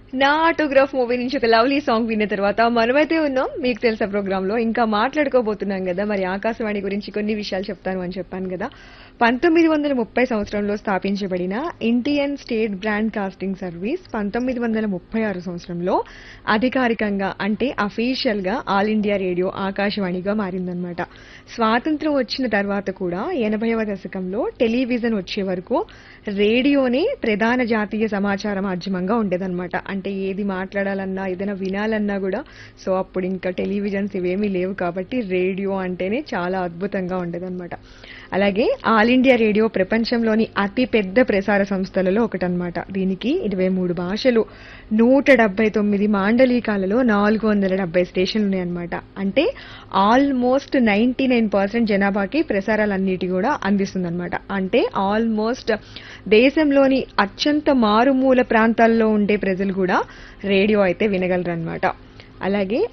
నా autograph movie నుంచి ఒక లవ్లీ సాంగ్ విన్న తర్వాత మనమైతే ఉన్నాం మీకు తెలుసా ప్రోగ్రామ్ లో ఇంకా మాట్లాడుకోబోతున్నాం కదా మరి ఆకాశవాణి గురించి కొన్ని విషయాలు చెప్తాను అని చెప్పాను కదా పంతొమ్మిది వందల ముప్పై సంవత్సరంలో స్థాపించబడిన Indian state broadcasting service పంతొమ్మిది వందల ముప్పై ఆరు సంవత్సరంలో అధికారికంగా అంటే అఫీషియల్ గా ఆల్ ఇండియా రేడియో ఆకాశవాణిగా మారిందనమాట స్వాతంత్రం వచ్చిన తర్వాత కూడా ఎనభైవ దశకంలో టెలివిజన్ వచ్చే వరకు రేడియోనే ప్రధాన జాతీయ సమాచార మాధ్యమంగా ఉండేదన్నమాట అంటే ఏది మాట్లాడాలన్నా ఏదైనా వినాలన్నా కూడా సో అప్పుడు ఇంకా టెలివిజన్స్ ఇవేమీ లేవు కాబట్టి రేడియో అంటేనే చాలా అద్భుతంగా ఉండేదన్నమాట అలాగే ఆల్ ఇండియా రేడియో ప్రపంచంలోని అతి పెద్ద ప్రసార సంస్థలలో ఒకటన్నమాట దీనికి ఇరవై మూడు భాషలు నూట డెబ్బై తొమ్మిది మాండలికాలలో నాలుగు వందల డెబ్బై స్టేషన్లు ఉన్నాయన్నమాట అంటే ఆల్మోస్ట్ నైన్టీ నైన్ పర్సెంట్ జనాభాకి ప్రసారాలన్నిటి కూడా అందిస్తుందన్నమాట అంటే ఆల్మోస్ట్ దేశంలోని అత్యంత మారుమూల ప్రాంతాల్లో ఉండే ప్రజలు కూడా రేడియో అయితే వినగలరన్నమాట అలాగే